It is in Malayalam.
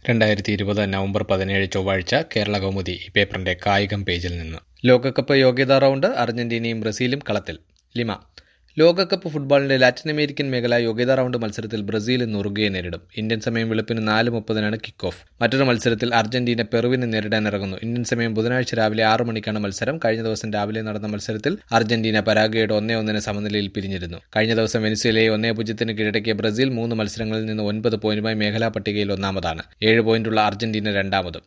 രണ്ടായിരത്തി ഇരുപത് നവംബർ പതിനേഴ് ചൊവ്വാഴ്ച കേരള കൗമുദി ഈ പേപ്പറിന്റെ കായികം പേജിൽ നിന്ന് ലോകകപ്പ് യോഗ്യതാ റൗണ്ട് അർജന്റീനയും ബ്രസീലും കളത്തിൽ ലിമ ലോകകപ്പ് ഫുട്ബോളിന്റെ ലാറ്റിൻ അമേരിക്കൻ മേഖല യോഗ്യതാ റൗണ്ട് മത്സരത്തിൽ ബ്രസീൽ ഇന്ന് ഉറുഗയെ നേരിടും ഇന്ത്യൻ സമയം വെളുപ്പിന് നാല് മുപ്പതിനാണ് കിക്ക് ഓഫ് മറ്റൊരു മത്സരത്തിൽ അർജന്റീന പെറുവിനെ നേരിടാൻ ഇറങ്ങുന്നു ഇന്ത്യൻ സമയം ബുധനാഴ്ച രാവിലെ ആറ് മണിക്കാണ് മത്സരം കഴിഞ്ഞ ദിവസം രാവിലെ നടന്ന മത്സരത്തിൽ അർജന്റീന പരാഗയുടെ ഒന്നേ ഒന്നിന് സമനിലയിൽ പിരിഞ്ഞിരുന്നു കഴിഞ്ഞ ദിവസം വെനിസ്വേലയെ ഒന്നേ പൂജ്യത്തിന് കീഴടക്കിയ ബ്രസീൽ മൂന്ന് മത്സരങ്ങളിൽ നിന്ന് ഒൻപത് പോയിന്റുമായി മേഖലാ പട്ടികയിൽ ഒന്നാമതാണ് ഏഴ് പോയിന്റുള്ള അർജന്റീന രണ്ടാമതും